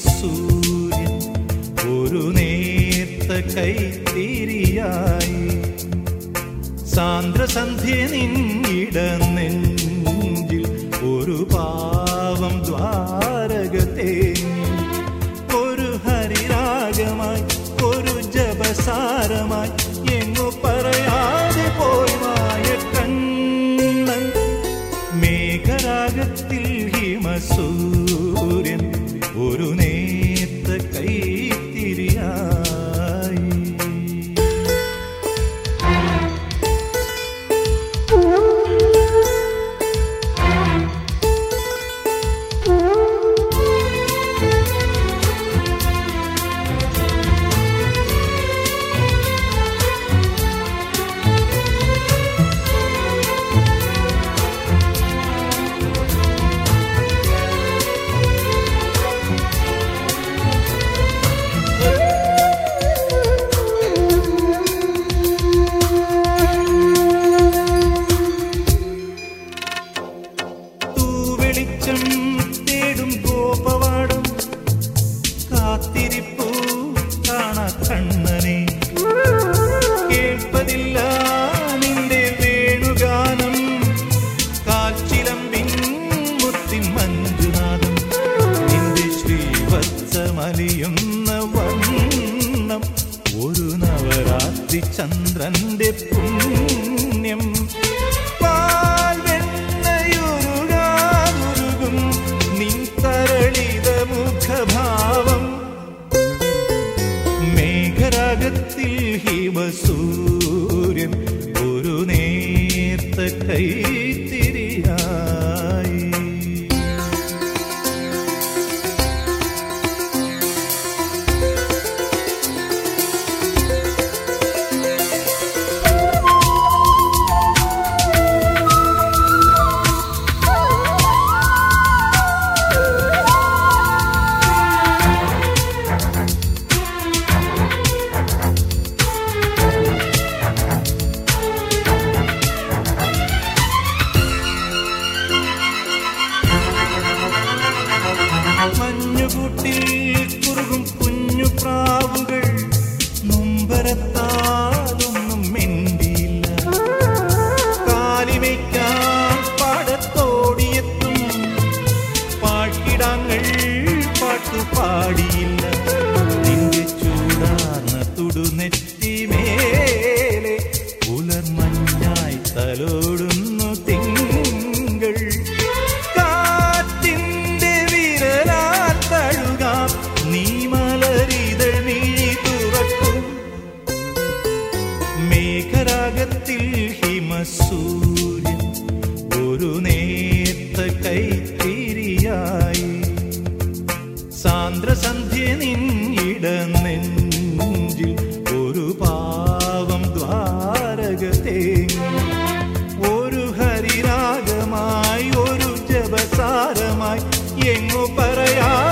ഹിമസൂര്യൻ ഒരു നേർത്ത കൈത്തിരിയായി സാന്ദ്രസന്ധ്യ നിന്നിട നെഞ്ചിൽ ഒരു പാവം ദ്വാരക തേങ്ങി ഒരു ഹരിരാഗമായി ഒരു ജപസാരമായി എങ്ങു പറയാതെ പോയി മായ കണ്ണൻ മേഘരാഗത്തിൽ ഹിമസൂര്യൻ ഒരു നേർത്ത കൈത്തിരിയായി തൂവെളിച്ചം തേടും ഗോപവാടം കാത്തിരിപ്പൂ കാണാ കണ്ണനെ കേൾപ്പതില്ല നിന്റെ വേണുഗാനം കാൽച്ചിലമ്പിൻ മുത്തിൻ മഞ്ജുനാഥം നിന്റെ ശ്രീവത്സമലിയുന്ന വണ്ണം ഒരു നവരാത്രി ചന്ദ്രന്റെ പുണ്യം പാൽ വെണ്ണയുരുകാതുരുകും നിൻ തരളിത മുഖഭാവം മേഘരാഗത്തിൽ ഹിമസൂര്യൻ ഒരു നേർത്ത കൈത്തിരിയായി മഞ്ഞുകൂട്ടിൽ കുറുകും കുഞ്ഞു പ്രാവുകൾ നൊമ്പരത്താലൊന്നും മിണ്ടിയില്ല കാലിമയ്ക്കാൻ പാടത്തോടിയെത്തും പാട്ടിടാങ്ങൾ പാട്ടുപാടിയില്ല നിന്റെ ചൂടാർന്ന തുടുനെറ്റിമേലെ പുലർമഞ്ഞായി തലോടുന്നു തിങ്കൾ കാറ്റിന്റെ വിരലാൽ തഴുകാം നീ മലരിതൾ മിഴി തുറക്കും മേഘരാഗത്തിൽ ഹിമസൂര്യൻ ഒരു നേർത്ത കൈത്തിരിയായി സാന്ദ്രസന്ധ്യ നിന്നിട നെഞ്ചിൽ ഒരു പാവം ദ്വാരക തേങ്ങി ഒരു ഹരിരാഗമായി ഒരു ജപസാരമായി എങ്ങു പറയാ